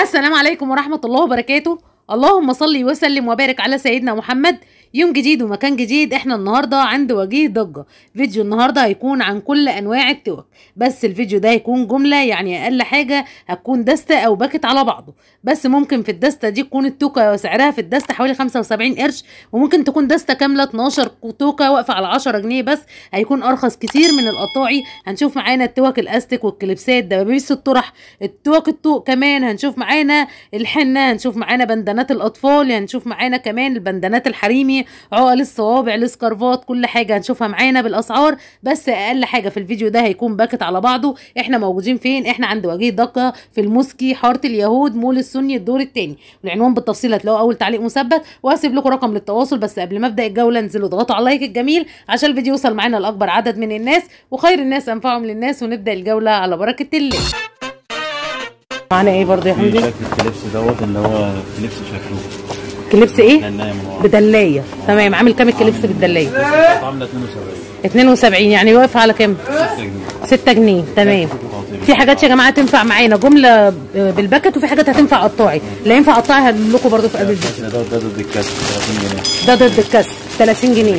السلام عليكم ورحمة الله وبركاته اللهم صل وسلم وبارك على سيدنا محمد يوم جديد ومكان جديد احنا النهارده عند وجيه ضجه فيديو النهارده هيكون عن كل انواع التوك بس الفيديو ده هيكون جمله يعني اقل حاجه هتكون دسته او باكت على بعضه بس ممكن في الدسته دي تكون التوكه سعرها في الدسته حوالي 75 قرش وممكن تكون دسته كامله 12 توكه واقفه على 10 جنيه بس هيكون ارخص كتير من القطاعي هنشوف معانا التوك الاستيك والكليبسات دبابيس الطرح التوك الطوق كمان هنشوف معانا الحنه هنشوف معانا بندانات الاطفال هنشوف معانا كمان البندانات الحريمي عقل الصوابع السكارفات كل حاجه هنشوفها معانا بالاسعار بس اقل حاجه في الفيديو ده هيكون باكت على بعضه احنا موجودين فين احنا عند وجيه ضجه في المسكي حاره اليهود مول السني الدور الثاني والعنوان بالتفصيل هتلاقوا اول تعليق مثبت وهسيب لكم رقم للتواصل بس قبل ما ابدا الجوله انزلوا اضغطوا على اللايك الجميل عشان الفيديو يوصل معانا لاكبر عدد من الناس وخير الناس انفعهم للناس ونبدا الجوله على بركه الله معانا ايه برضه يا في حمدي شكل الكليبس دوت اللي هو كليبس شكله كليبس ايه لانها من ورا بدلايه تمام عامل كام الكليبس بالدلايه عامله 72 72 يعني واقف على كام 6 جنيه 6 جنيه تمام في حاجات يا جماعه تنفع معانا جمله بالباكت وفي حاجات هتنفع قطاعي لا ينفع قطاعي هقول لكم برضه في قلب الفيديو ده ده ضد الكاس 30 جنيه ده ضد الكسر 30 جنيه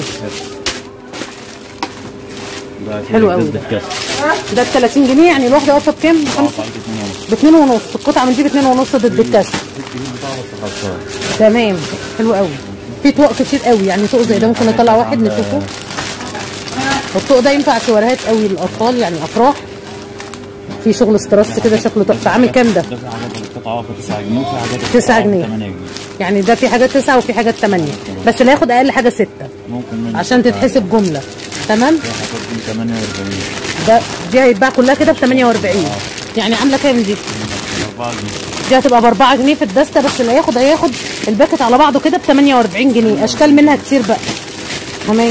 ده حلو قوي. ضد الكاس ده ب 30 جنيه يعني الواحده واقفه بكام؟ اه عندي 2 ونص ب 2 ونص القطعه من دي ب 2 ونص ضد الكسر 6 جنيه بتاع بس خلصان تمام حلو قوي في طوق كتير قوي يعني طوق زي ده ممكن نطلع واحد نشوفه الطوق ده ينفع شوارعات قوي للاطفال يعني افراح في شغل استرس كده شكله تحفه عامل كام ده؟ ده في حاجات القطعه في 9 جنيه وفي حاجات 9 جنيه. 8 جنيه يعني ده في حاجات تسعة وفي حاجات تمانية بس اللي هياخد اقل حاجه ستة ممكن من عشان تتحسب جمله تمام في حاجات دي 48 ده دي هيتباع كلها كده ب 48 يعني عامله كام دي 4 جنيه دي هتبقى ب 4 جنيه في الدسته بس اللي هياخد هياخد الباكت على بعضه كده ب 48 جنيه اشكال منها كتير بقى تمام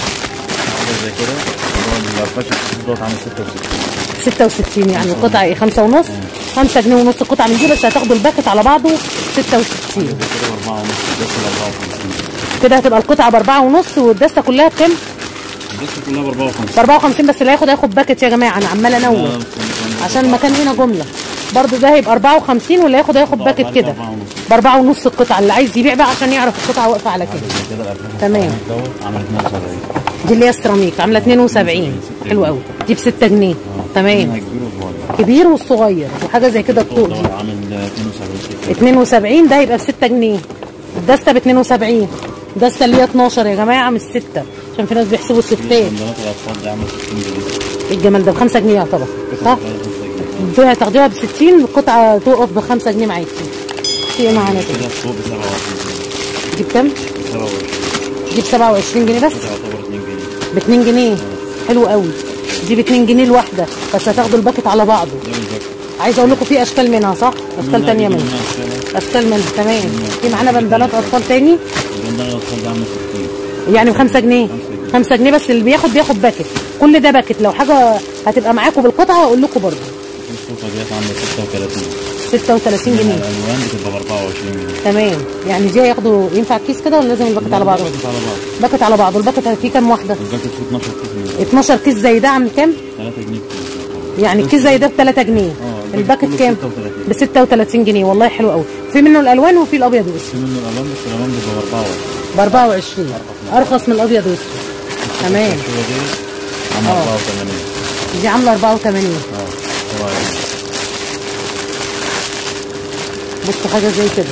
حاجه زي كده اللي هو الفاشن دوت عامل 66 66 يعني القطعه ايه 5 ونص 5 جنيه ونص القطعه من دي بس هتاخدوا الباكت على بعضه 66 زي كده ب 4 ونص بس ب 54 كده هتبقى القطعه ب 4 ونص والدسته كلها بكام؟ بس كلها ب 54 ب 54 بس اللي هياخد هياخد باكت يا جماعه انا عماله انوه عشان المكان هنا جمله برضو ده هيبقى 54 واللي هياخد هياخد باكت كده ب 4 ونص القطعه اللي عايز يبيع بقى عشان يعرف القطعه واقفه على كده كده الألفين تمام. دوت عامل 72 دي اللي هي السيراميك عامله 72 حلو قوي دي ب 6 جنيه تمام كبير وصغير كبير والصغير وحاجه زي كده الطوق دي دوت عامل 72 72 ده يبقى ب 6 جنيه الدسته ب 72 الدسته اللي هي 12 يا جماعه مش 6 عشان في ناس بيحسبوا الستات بندانات الأطفال دي عامل 60 جنيه الجمال ده ب 5 جنيه يعتبر صح؟ دي هتاخدوها ب 60 القطعه تقف ب 5 جنيه معاكي في ايه معانا كده؟ كده الصوب ب 27 جنيه دي بكام؟ 27 دي ب 27 جنيه بس كده يعتبر 2 جنيه ب 2 جنيه حلو قوي دي ب 2 جنيه الواحده بس هتاخدوا الباكت على بعضه ده بالظبط عايزه اقول لكم في اشكال منها صح؟ اشكال تانية منها اشكال منها تمام في معانا بندانات اطفال تاني بندان الأطفال ده عامل 60 يعني ب 5 جنيه 5 جنيه بس اللي بياخد بياخد باكت كل ده باكت لو حاجه هتبقى معاكم بالقطعه هقول لكم برضه في الصوفة ديت عامل 36 36 جنيه الألوان بتبقى ب 24 جنيه تمام يعني دي هياخدوا ينفع كيس كده ولا لازم الباكت على بعضه؟ باكت على بعض باكت على بعضه الباكت فيه كام واحده؟ الباكت فيه 12 كيس من 12 كيس زي ده عامل كام؟ 3 جنيه كيس يعني الكيس زي ده ب 3 جنيه اه الباكت كله كام؟ 36. ب 36 جنيه والله حلو قوي في منه الالوان وفي الابيض والاسود في منه الألوان بس الألوان بتبقى ب 24 ب 24 ارخص من الابيض والاسود تمام الشوية دي عامل اه. 84 دي عامله 84 اه طبعا بصوا حاجه زي كده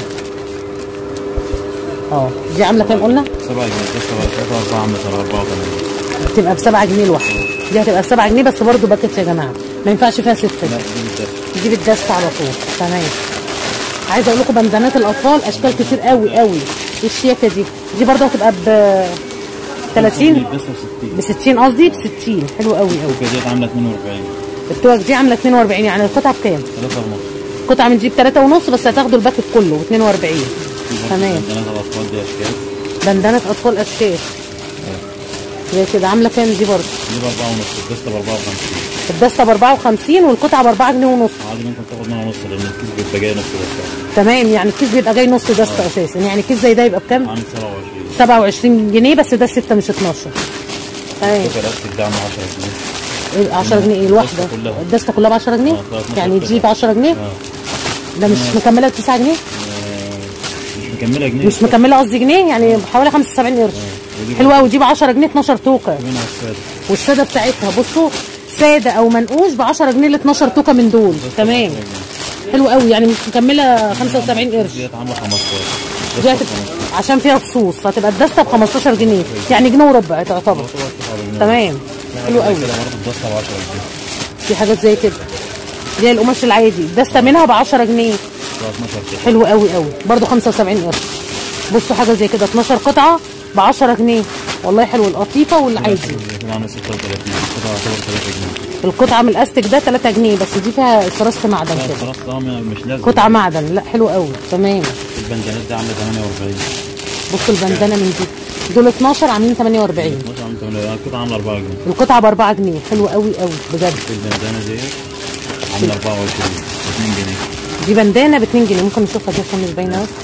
اه دي عامله كام قلنا؟ 7 جنيه بس 3 4 عامله 84 بتبقى ب 7 جنيه الواحده دي هتبقى ب 7 جنيه بس برضه باكت يا جماعه ما ينفعش فيها 6 لا دي بالظبط دي بالدست على طول تمام عايزه اقول لكم بندانات الاطفال اشكال كتير قوي قوي الشياكه دي دي برضه هتبقى ب 30 بس 60 ب 60 قصدي ب 60 حلو قوي قوي الكوكا ديت عامله 42 التوك دي عامله 42 يعني القطعه بكام؟ 3 ونص قطعه من دي ب 3 ونص بس هتاخدوا الباكت كله ب 42 تمام بندانات الأطفال دي أشكال بندانات اطفال اشكال زي كده عامله كام دي برضه؟ دي ب 4 ونص الدستة ب 54 الدسته ب 54 والقطعه ب 4 جنيه ونص عادي ممكن تاخد منها نص لأن الكيس بيبقى جاي نص بس تمام يعني الكيس بيبقى جاي نص دسته اساسا يعني الكيس زي ده يبقى بكام؟ عامل 27 27 جنيه بس ده 6 مش 12 تمام الكوكا الأستيك ده عامل 10 جنيه 10 جنيه ايه الواحده الدستة كلها. الدسته كلها ب 10 جنيه اه، ثلاث يعني نص تجيب قطعة. 10 جنيه اه ده مش مكمله 9 جنيه آه، مش مكمله جنيه مش مكمله قصدي جنيه يعني حوالي 75 قرش ودي حلوه قوي دي ب 10 جنيه 12 توكه منها السادة والساده بتاعتها بصوا ساده او منقوش ب 10 جنيه ل 12 توكه من دول تمام حلو قوي يعني مش مكمله 75 قرش ديت عامله 15 دي هتبقى عشان فيها فصوص هتبقى الدسته ب 15 جنيه يعني جنيه وربع تعتبر تمام حلو قوي كده برضه الدستة ب 10 جنيه في حاجات زي كده دي القماش العادي الدسته منها ب 10 جنيه ب 12 كده حلو قوي قوي برضو 75 قرش بصوا حاجه زي كده 12 قطعه ب 10 جنيه والله حلو القطيفه والعادي كده عامله 36 كده يعتبر 3 جنيه القطعه من الاستك ده 3 جنيه بس دي فيها كراسه معدن لا كده خلاص ده مش لازم قطعه معدن لا حلو قوي تمام البندانات دي عامله 48 بصوا البندانه من دي دول 12 عاملين 48 12 عامله 48 القطعه عامله 4 جنيه القطعه ب 4 جنيه حلو قوي قوي بجد البندانه ديت عامله 24 2 جنيه دي بندانه ب 2 جنيه ممكن نشوفها دي عشان مش باينه بس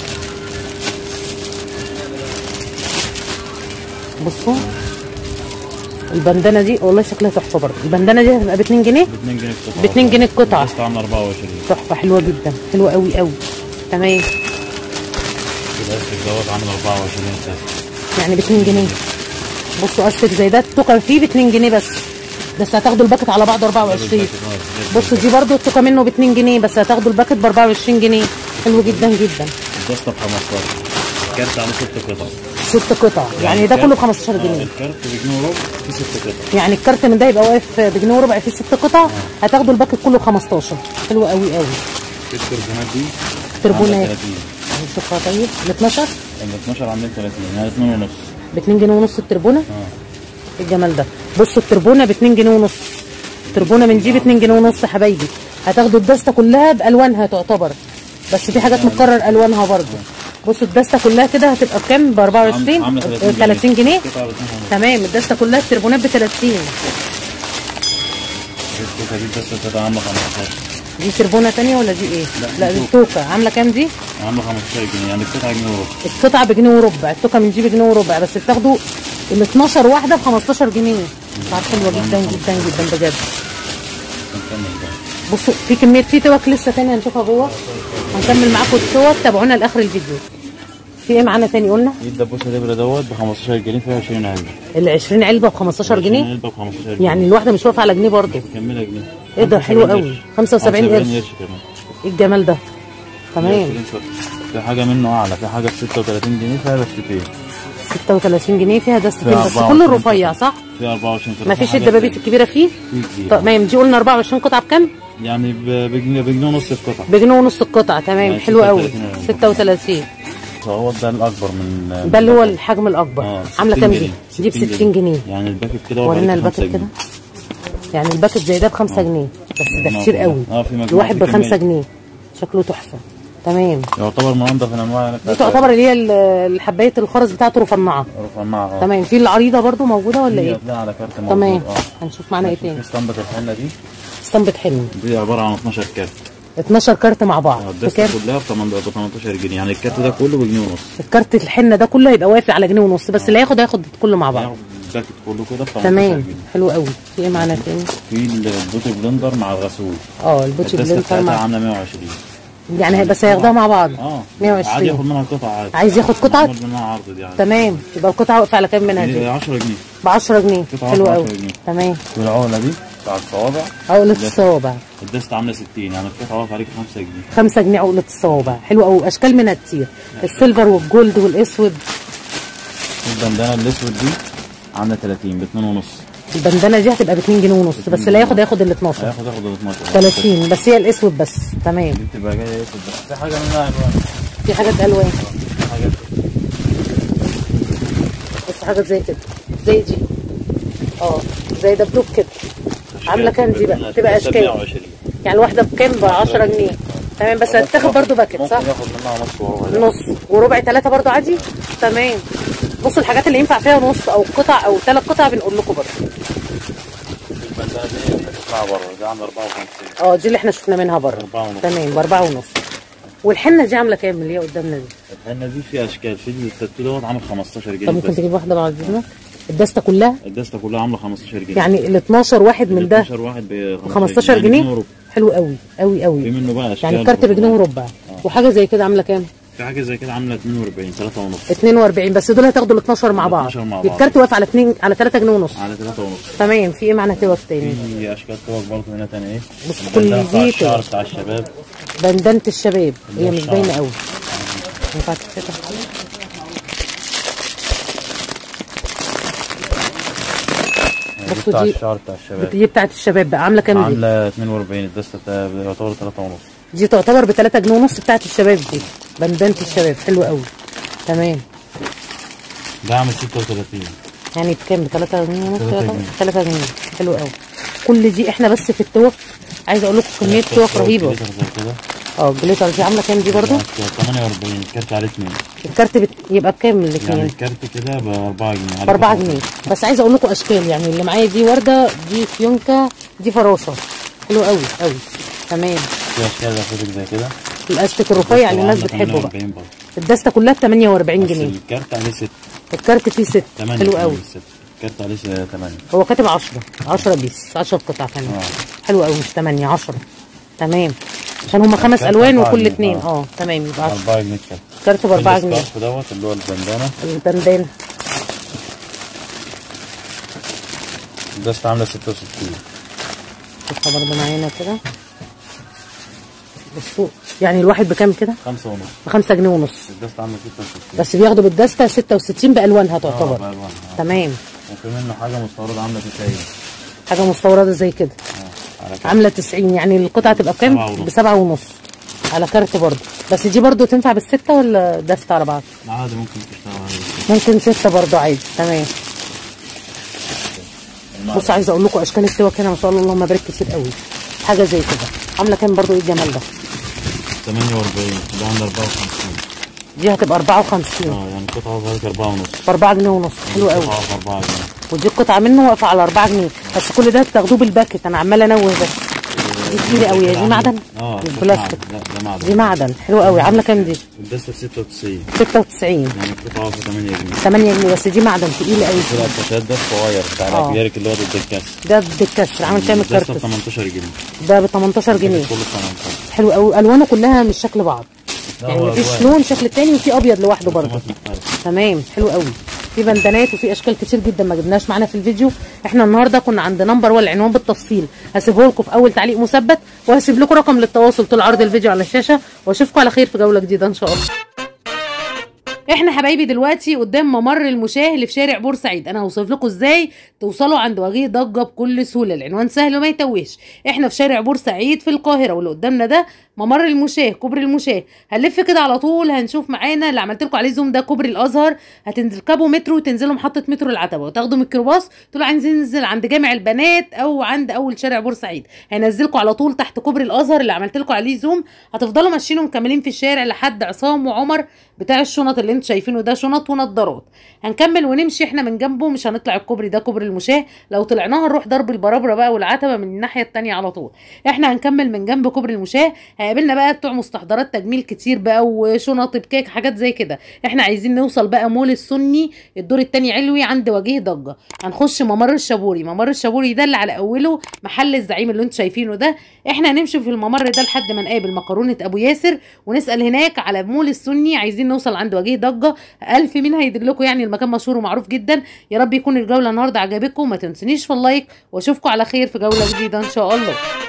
بصوا البندانه دي والله شكلها تحفه برضه البندانه دي هتبقى ب 2 جنيه ب 2 جنيه القطعه ب 2 جنيه القطعه الدستة عامله 24 تحفه حلوه جدا حلوه قوي قوي تمام الاستك دوت عامل 24 اساسا يعني ب 2 جنيه بصوا استك زي ده التوكه فيه ب 2 جنيه بس بس هتاخدوا الباكت على بعض 24 بصوا دي برضو التوكه منه ب 2 جنيه بس هتاخدوا الباكت ب 24 جنيه حلو جدا جدا الدستة ب 15 الكارت عامل 6 قطع ست قطع يعني ده كله ب 15 آه، جنيه الكارت بجنيه وربع في 6 قطع يعني الكارت من ده يبقى واقف بجنيه وربع فيه ست قطع هتاخدوا الباكت كله ب 15 حلو قوي قوي التربونات دي تربونات. عاملة 30 نشوفها طيب ال 12 ال 12 عاملين 30 يعني 2 ونص ب 2 جنيه ونص التربونه اه إيه الجمال ده بصوا التربونه ب 2 جنيه ونص التربونه من دي ب 2 جنيه ونص يا حبايبي هتاخدوا الدسته كلها بالوانها تعتبر بس في حاجات متكرر الوانها برضو بصوا الدسته كلها كده هتبقى بكام ب 24 عامله 30 30 جنيه قطعة ب 2 ونص تمام الدسته كلها التربونات ب 30 التوكة دي الدستة كده عاملة 15 دي تربونه تانية ولا دي ايه لا، لا دي دي توكه عامله كام دي عاملة 15 جنيه يعني القطعة جنيه وربع القطعه بجنيه وربع التوكه من دي بجنيه وربع بس بتاخدوا ال 12 واحده ب 15 جنيه ساعات حلوه جدا جدا جدا بجد نكمل بقى بصوا في كميه في توك لسه تاني هنشوفها جوه هنكمل معاكم التوك تابعونا لاخر الفيديو في ايه معانا تاني قلنا ايد دبوسة الابرة دوت ب 15 جنيه فيها 20 علبة ال 20 علبه ب 15 20 جنيه علبة ب 15 جنيه يعني الواحده مش واقفه على جنيه برضه مكملة جنيه ايه ده حلو قوي 75 قرش قرش كمان ايه الجمال ده تمام 20 شهر. في حاجة منه أعلى في حاجة ب 36 جنيه فيها دستتين 36 جنيه فيها دستتين فيها بس 24 كله رفيع صح في 24 قطعة ما فيش في حاجة الدبابيس الكبيره فيه في كتير تمام دي قلنا 24 قطعه بكام يعني ب- بجنيه بجنيه ونص القطعة بجنيه ونص القطعه تمام يعني حلو قوي 36 36 فهو ده الأكبر من ده اللي هو الحجم الاكبر اه عامله 60 كام دي جنيه. دي ب 60 جنيه يعني الباكت كده ورينا واقف الباكت عليه كده 5 يعني الباكت زي ده ب 5 جنيه بس ده مجموعة كتير كده. قوي اه في مجموعة الواحد في ب 5 كمية. جنيه شكله تحفه تمام جنيه يعتبر من أنضف الأنواع دي تعتبر اللي هي ال- الحبايه الخرز بتاعته رفنعه رفعناها اه تمام في العريضه برضو موجوده ولا دي ايه هتلاقي على كارت موجود تمام اه هنشوف معانا ايه تاني في اسطمبة الحلة دي اسطمبة حلم دي عبارة عن 12 كارت 12 كارت مع بعض اه بكام الدستة كلها ب 18 جنيه يعني الكارت ده كله بجنيه ونص الكارت الحنه ده كله هيبقى واقف على جنيه ونص بس اللي هياخد هياخد كله مع بعض هياخد الباكت كله كده ب 18 تمام جنيه حلو قوي في ايه معانا تاني في البوتي بلندر مع الغسول اه البوتشي الدستة بلينتر بتاعتها مع عاملة 120 يعني هي- بس هياخدوها مع بعض اه 120. عادي ياخد منها قطعة عادي عايز ياخد قطعة؟ معمول منها عرض دي عادي تمام يبقى القطعه واقفه على كام منها دي دي 10 جنيه ب 10 جنيه قطعة حلو ب قوي 10 جنيه. تمام والعقلة دي بتاع الصوابع عقله الصوابع الدستة عاملة 60 يعني القطعة واقفة عليك 5 جنيه 5 جنيه عقله الصوابع حلو قوي اشكال منها كتير السيلفر والجولد والاسود البندانة الأسود دي عاملة 30 ب 2 ونص البندانه دي هتبقى ب 2 جنيه ونص بس اللي هياخد هياخد ال 12 هياخد ياخد ال 12 30 بس هي الاسود بس تمام دي بتبقى جاية اسود بس في حاجة منها ألوان في حاجات الوان في حاجات بس حاجات زي كده زي دي اه زي دبدوب كده عامله كام دي بقى تبقى اشكال 120 يعني الواحده بكام ب 10 جنيه تمام بس هتاخد برضو باكت صح ممكن ياخد منها نص وربع نص وربع ثلاثة برضو عادي تمام بصوا الحاجات اللي ينفع فيها نص او قطع او ثلاث قطع بنقول لكم برضو البندانة دي بتطلع بره دي عاملة 54 اه دي اللي احنا شفنا منها بره أربعة ونص. تمام باربعة ونص والحنه دي عامله كام اللي هي قدامنا دي الحنة دي فيها أشكال في التاتو دوت عامل 15 طب جنيه ممكن بس تجيب واحده بعد اذنك الدستة كلها الدستة كلها عاملة 15 جنيه يعني ال 12 واحد من ده 12 واحد ب 15 يعني جنيه جنيه وربع. حلو قوي قوي في قوي منه بقى اشكال يعني الكارت بجنيه وربع وحاجه زي كده عامله كام في حاجه زي كده عامله 42 3 ونص 42 بس دول هتاخدوا ال 12 مع بعض 12 مع بعض. الكارت واقف على 2 على 3 جنيه ونص على 3 ونص تمام في ايه معنى توك تاني في اشكال توك برضه هنا تاني ايه بص كل البندانة بتاع دي الشعر توك. بتاع الشباب بندانه الشباب هي مش الشعر. باينه قوي ينفع تتفتح دي بصوا بتاع دي- الشعر بتاع الشباب دي بتاعت الشباب بقى عامله كام دي عامله 42 الدستة بتاع يعتبر 3 ونص دي تعتبر ب 3 جنيه ونص بتاعت الشباب دي بندانه الشباب حلو قوي تمام ده عامل 36 يعني بكام ب 3 جنيه ونص 3 يعتبر؟ جنيه. 3 جنيه حلو قوي كل دي احنا بس في التوك عايزه اقول لكم كميه توك رهيبه لتر زي كده اه الجليتر دي عامله كام دي برضو 48 الكارت عليه 2 الكارت بت... يبقى بكام يعني الاثنين الكارت كده ب 4 جنيه ب 4 جنيه بس عايزه اقول لكم اشكال يعني اللي معايا دي ورده دي فيونكه دي فراشه حلو قوي قوي تمام في اشكال لفوتك زي كده الاستيك الرفيع اللي الناس عاملة بتحبه بقى 48 برضه الدسته كلها ب 48 بس جنيه الكارت عليه 6 الكارت فيه 6 8 حلو قوي الكارت عليه 8 هو كاتب 10 10 بيس 10 قطع كمان اه حلو قوي مش 8 10 تمام عشان هما خمس الكارت الوان أربعة وكل جنيه. اثنين آه. اه تمام يبقى 10 4 جنيه الكارت كارت ب 4 جنيه السكارف دوت اللي هو البندانه البندان الدستة عامله 66 بصوا برضه معانا كده بصوا يعني الواحد بكام كده؟ 5 ونص ب 5 جنيه ونص الدستة عامله 66 بس بياخدوا بالدسته 66 بالوانها اه تعتبر بألوانها آه. تمام وفي منه حاجه مستورده عامله 90 حاجه مستورده زي كده اه على كده عامله 90 يعني القطعه تبقى سبعة بكام؟ ونص. بسبعة ونص على كارت برضه بس دي برضه تنفع بالسته ولا دسته على بعض؟ عادي ممكن تشتغل عليه ممكن سته برضه عادي تمام بص عايزه اقول لكم اشكال السواك هنا ما شاء الله اللهم بارك كتير قوي حاجه زي كده عامله كام برضه ايه الجمال ده 48 ده عامله 54 دي هتبقى 54 اه يعني قطعه صغيره 4 ونص ب 4 جنيه ونص حلو قوي قطعه ب 4 جنيه ودي القطعه منه واقفه على 4 جنيه بس كل ده بتاخدوه بالباكت انا عماله انوه بس دي كتير قوي دي معدن اه ده بلاستيك معدن. لا ده معدن دي معدن حلو قوي عامله كام دي الدستة ب 96 96 يعني القطعه ب 8 جنيه 8 جنيه بس دي معدن تقيله قوي طلع الكاشات ده الصغير بتاع آه. الاجيارك اللي هو ضد الكسر ده بالكسر عامل كام الدستة الكارت ب 18 جنيه ده ب 18 جنيه كله ب 18 حلو قوي الوانه كلها مش شكل بعض لا، يعني هو مفيش ألوان. لون شكل تاني وفي ابيض لوحده برضه رسومات مختلفة. تمام حلو قوي في بندانات وفي اشكال كتير جدا ما جبناش معانا في الفيديو احنا النهارده كنا عند نمبر والعنوان بالتفصيل هسيبه لكم في اول تعليق مثبت وهسيب لكم رقم للتواصل طول عرض الفيديو على الشاشه واشوفكم على خير في جوله جديده ان شاء الله احنا حبايبي دلوقتي قدام ممر المشاه اللي في شارع بورسعيد انا هوصف لكم ازاي توصلوا عند وجيه ضجه بكل سهوله العنوان سهل وما يتوهش احنا في شارع بورسعيد في القاهره واللي قدامنا ده ممر المشاه كوبري المشاه هنلف كده على طول هنشوف معانا اللي عملت لكم عليه زوم ده كوبري الازهر هتركبوا مترو وتنزلوا محطه مترو العتبه وتاخدوا ميكروباص تقولوا عايزين ننزل عند جامع البنات او عند اول شارع بورسعيد هينزلكم على طول تحت كوبري الازهر اللي عملت لكم عليه زوم هتفضلوا ماشيين ومكملين في الشارع لحد عصام وعمر بتاع الشنط اللي انتوا شايفينه ده شنط ونضارات هنكمل ونمشي احنا من جنبه مش هنطلع الكوبري ده كوبري المشاه لو طلعناها نروح ضرب البرابره بقى والعتبه من الناحيه التانية على طول احنا هنكمل من جنب كوبري المشاه هيقابلنا بقى بتوع مستحضرات تجميل كتير بقى وشنط بكيك حاجات زي كده احنا عايزين نوصل بقى مول السني الدور التاني علوي عند وجيه ضجه هنخش ممر الشابوري ممر الشابوري ده اللي على اوله محل الزعيم اللي انتوا شايفينه ده احنا هنمشي في الممر ده لحد ما نقابل مكرونه ابو ياسر ونسال هناك على مول السني عايزين نوصل عند وجيه ضجه الف مين هيدلكم يعني المكان مشهور ومعروف جدا يا رب يكون الجوله النهارده عجبتكم وما تنسونيش في اللايك واشوفكم على خير في جوله جديده ان شاء الله